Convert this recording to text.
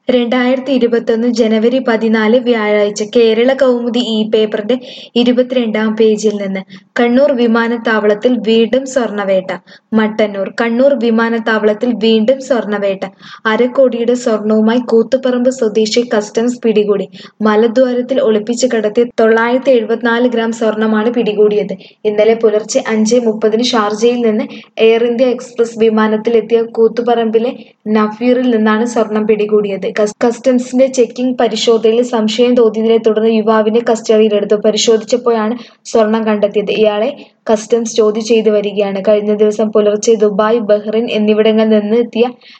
രണ്ടായിരത്തി ഇരുപത്തൊന്ന് ജനുവരി പതിനാല് വ്യാഴാഴ്ച കേരള കൗമുദി ഈ പേപ്പറിന്റെ ഇരുപത്തിരണ്ടാം പേജിൽ നിന്ന് കണ്ണൂർ വിമാനത്താവളത്തിൽ വീണ്ടും സ്വർണ്ണവേട്ട മട്ടന്നൂർ കണ്ണൂർ വിമാനത്താവളത്തിൽ വീണ്ടും സ്വർണ്ണവേട്ട അരക്കോടിയുടെ സ്വർണവുമായി കൂത്തുപറമ്പ് സ്വദേശി കസ്റ്റംസ് പിടികൂടി മലദ്വാരത്തിൽ ഒളിപ്പിച്ച് കടത്തിയ തൊള്ളായിരത്തി എഴുപത്തിനാല് ഗ്രാം സ്വർണമാണ് പിടികൂടിയത് ഇന്നലെ പുലർച്ചെ അഞ്ച് മുപ്പതിന് ഷാർജയിൽ നിന്ന് എയർ ഇന്ത്യ എക്സ്പ്രസ് വിമാനത്തിലെത്തിയ കൂത്തുപറമ്പിലെ നഫീറിൽ നിന്നാണ് സ്വർണം പിടികൂടിയത് കസ്- കസ്റ്റംസിന്റെ ചെക്കിംഗ് പരിശോധനയിൽ സംശയം തോന്നിയതിനെ തുടർന്ന് യുവാവിനെ കസ്റ്റഡിയിലെടുത്തു പരിശോധിച്ചപ്പോഴാണ് സ്വർണം കണ്ടെത്തിയത് ഇയാളെ കസ്റ്റംസ് ചോദ്യം ചെയ്തു വരികയാണ് കഴിഞ്ഞ ദിവസം പുലർച്ചെ ദുബായ് ബഹ്റിൻ എന്നിവിടങ്ങളിൽ നിന്ന് എത്തിയ